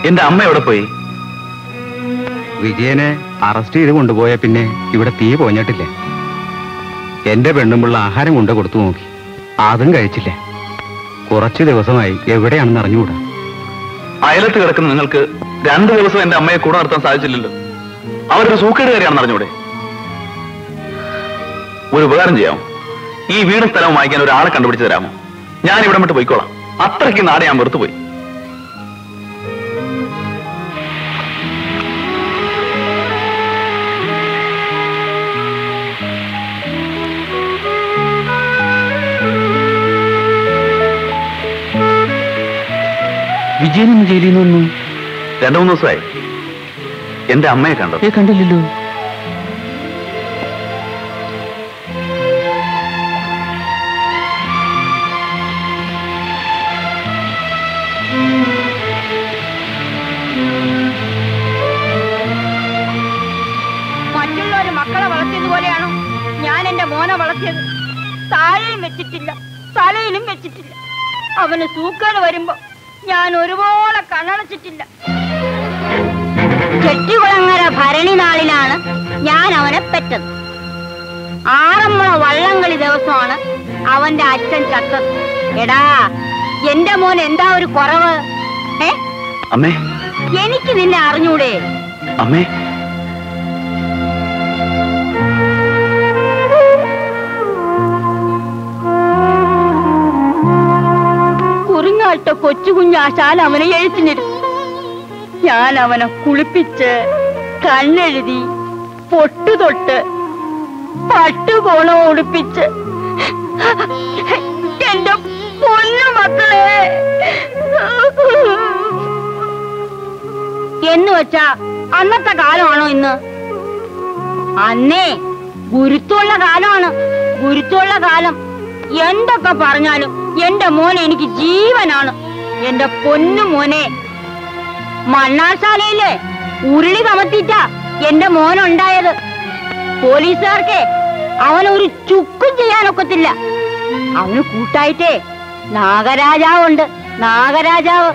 എന്റെ അമ്മ എവിടെ പോയി വിജയനെ അറസ്റ്റ് ചെയ്ത് കൊണ്ടുപോയ പിന്നെ ഇവിടെ തീ പോഞ്ഞിട്ടില്ല എന്റെ പെണ്ണുമ്പിള്ള ആഹാരം കൊണ്ട് കൊടുത്തു നോക്കി അതും കഴിച്ചില്ല കുറച്ചു ദിവസമായി എവിടെയാണെന്ന് അറിഞ്ഞുകൂടാ അയലത്ത് കിടക്കുന്ന നിങ്ങൾക്ക് രണ്ടു ദിവസം എന്റെ അമ്മയെ കൂടെ നിർത്താൻ സാധിച്ചില്ലല്ലോ അവരൊരു സൂക്കേടുകാരിയാണെന്ന് അറിഞ്ഞൂടെ ഒരു ഉപകാരം ചെയ്യാമോ ഈ വീടും സ്ഥലവും വാങ്ങിക്കാൻ ഒരാളെ കണ്ടുപിടിച്ച് തരാമോ ഞാൻ ഇവിടെ വിട്ട് പോയിക്കോളാം അത്രയ്ക്ക് നാടെ ഞാൻ വെറുത്തുപോയി വിജയനൊന്നും ജയിലിൽ നിന്നൊന്നും രണ്ടു മൂന്ന് ദിവസമായി എന്റെ അമ്മയെ കണ്ടത് ഏ കണ്ടില്ലല്ലോ മറ്റുള്ളവര് മക്കളെ വളർത്തിയതുപോലെയാണോ ഞാൻ എന്റെ മോനെ വളർത്തിയത് താഴെയും വെച്ചിട്ടില്ല തലയിലും വെച്ചിട്ടില്ല അവന് സൂക്കേട് വരുമ്പോ ഞാൻ ഒരുപോലെ കണ്ണടച്ചിട്ടില്ല ചെട്ടികുളങ്ങര ഭരണി നാളിലാണ് ഞാൻ അവനെ പെറ്റത് ആറന്മുള വള്ളംകളി ദിവസമാണ് അവന്റെ അച്ഛൻ ചത്തത് എടാ എന്റെ മോൻ എന്താ ഒരു കുറവ് ഏ അമ്മേ എനിക്ക് നിന്നെ അറിഞ്ഞൂടെ അമ്മേ കുറുങ്ങാട്ട കൊച്ചു കുഞ്ഞാശാൽ അവനെ എഴുത്തിനിരുന്നു ഞാൻ അവനെ കുളിപ്പിച്ച് കണ്ണെഴുതി പൊട്ടുതൊട്ട് പട്ടുകോണം ഉടുപ്പിച്ച് എന്റെ പൊന്നു മക്കളെ എന്ന് വെച്ചാ അന്നത്തെ കാലമാണോ ഇന്ന് അന്നേ ഗുരുത്വമുള്ള കാലമാണ് ഗുരുത്വമുള്ള കാലം എന്തൊക്കെ പറഞ്ഞാലും എന്റെ മോൻ എനിക്ക് ജീവനാണ് എന്റെ പൊന്നു മോനെ മണ്ണാശാലയിലെ ഉരുളി കമത്തിട്ടാ എന്റെ മോനുണ്ടായത് പോലീസുകാർക്ക് അവനൊരു ചുക്കും ചെയ്യാനൊക്കത്തില്ല അവന് കൂട്ടായിട്ടേ നാഗരാജാവുണ്ട് നാഗരാജാവ്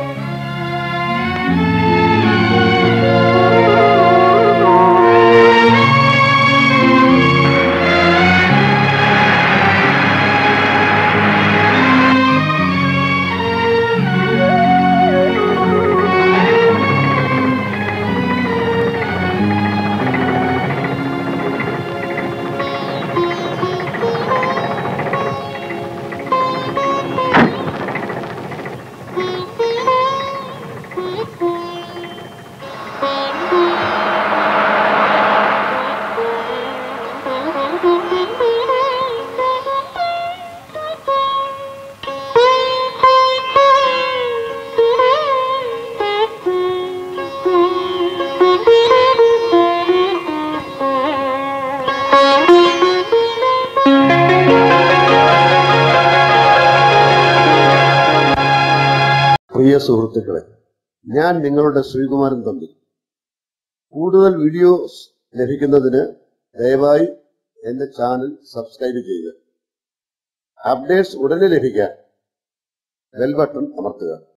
പ്രിയ സുഹൃത്തുക്കളെ ഞാൻ നിങ്ങളുടെ ശ്രീകുമാരൻ തമ്പി കൂടുതൽ വീഡിയോസ് ലഭിക്കുന്നതിന് ദയവായി എന്റെ ചാനൽ സബ്സ്ക്രൈബ് ചെയ്യുക അപ്ഡേറ്റ്സ് ഉടനെ ലഭിക്കാൻ ബെൽ ബട്ടൺ അമർത്തുക